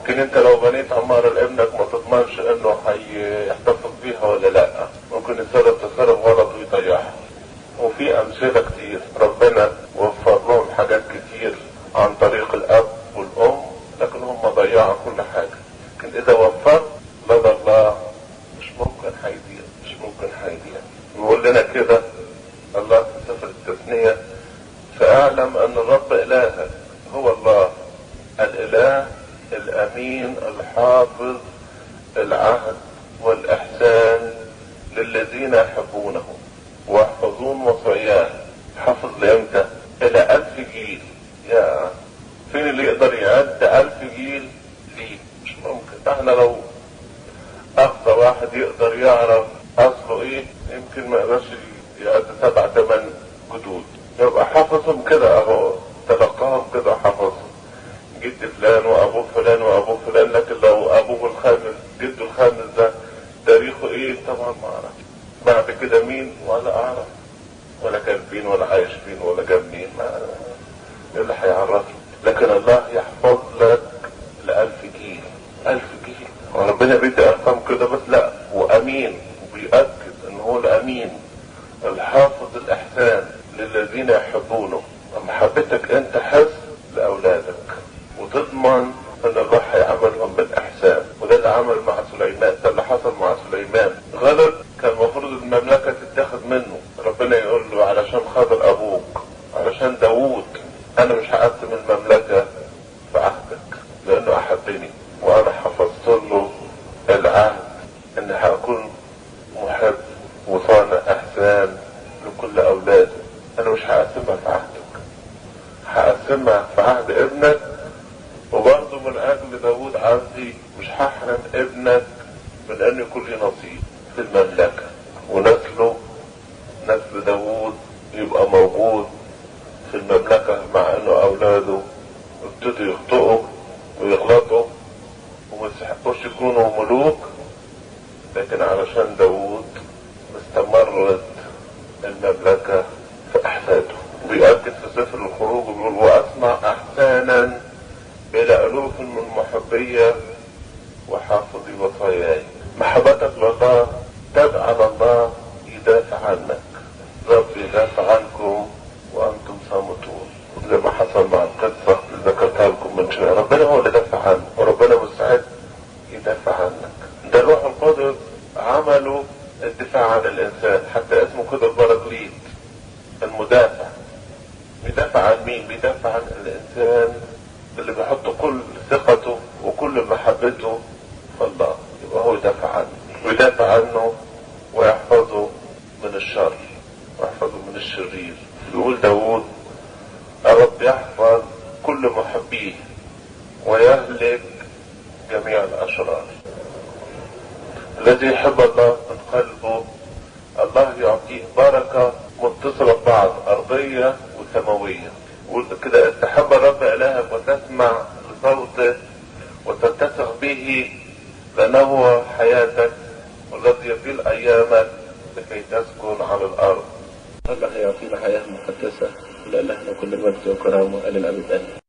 ممكن انت لو بنيت عمارة لابنك ما تضمنش انه هيحتفظ بيها ولا لا ممكن يتصرف تصرف غلط ويضيعها وفي امثلة كتير ربنا وفر لهم حاجات كتير عن طريق الاب والام لكن هم ضيعوا كل حاجة لكن اذا وفرت لدى الله مش ممكن هيضيع مش ممكن هيضيع يقول لنا كده الله في سفر التثنية فاعلم ان الرب الهك هو الله الاله الامين الحافظ العهد والاحسان للذين يحبونه ويحفظون وصاياه حافظ لامتى الى الف جيل يا فين اللي يقدر يعد الف جيل ليه مش ممكن احنا لو اقصى واحد يقدر يعرف اصله ايه يمكن ما يقدرش يعد سبع ثمان جدود يبقى حافظهم كده اهو تلقاهم كده حافظهم جد فلان وابوه فلان وابوه فلان لكن لو ابوه الخامس جده الخامس ده تاريخه ايه طبعا ما اعرف بعد كده مين ولا اعرف ولا كان فين ولا عايش فين ولا جاب مين ما إيه اللي هيعرفني لكن الله يحفظ لك لألف جيل ألف جيل وربنا بيدي أرقام كده بس لا وأمين وبيأكد إن هو الأمين الحافظ الإحسان للذين يحبونه محبتك أنت حس لأولادك وتضمن ان الله هيعملهم بالاحسان وده اللي عمل مع سليمان ده اللي حصل مع سليمان غلط كان المفروض المملكه تتاخد منه ربنا يقول له علشان خاطر ابوك علشان داوود انا مش هقسم المملكه في عهدك لانه احبني وانا حفظت له العهد ان هكون محب وصانع احسان لكل اولاده انا مش هقسمها في عهدك هقسمها في عهد ابنك وبرضه من اجل داود عندي مش هحرم ابنك من ان يكون لي نصيب في المملكة ونسله نسل داود يبقى موجود في المملكة مع انه اولاده ابتدوا يخطئوا ويغلطوا وما يستحقوش يكونوا ملوك لكن علشان داود استمرت المملكة في احفاده بيؤكد في سفر الخروج بيقول واصنع احسانا الى الوف من محبية وحافظي وصاياي محبتك لله تجعل الله يدافع عنك رب يدافع عنكم وانتم صامتون زي ما حصل مع القصة اللي ذكرتها لكم من شوية ربنا هو اللي دافع عنك وربنا مستعد يدافع عنك ده الروح القدس عمله الدفاع عن الانسان حتى اسمه كده البراكليت المدافع بيدافع عن مين بيدافع عن الانسان اللي بيحط كل ثقته وكل محبته في الله يبقى هو يدافع عنه ويدافع عنه ويحفظه من الشر ويحفظه من الشرير يقول داود الرب يحفظ كل محبيه ويهلك جميع الاشرار الذي يحب الله من قلبه الله يعطيه بركة متصلة ببعض أرضية وسماوية قلت كده استحب الرب إلهك وتسمع لصوته وتتسق به لأنه هو حياتك والذي يطيل أيامك لكي تسكن على الأرض الله يعطينا حياة مقدسة لأن كل مجد وكرامة إلى الأبد آمين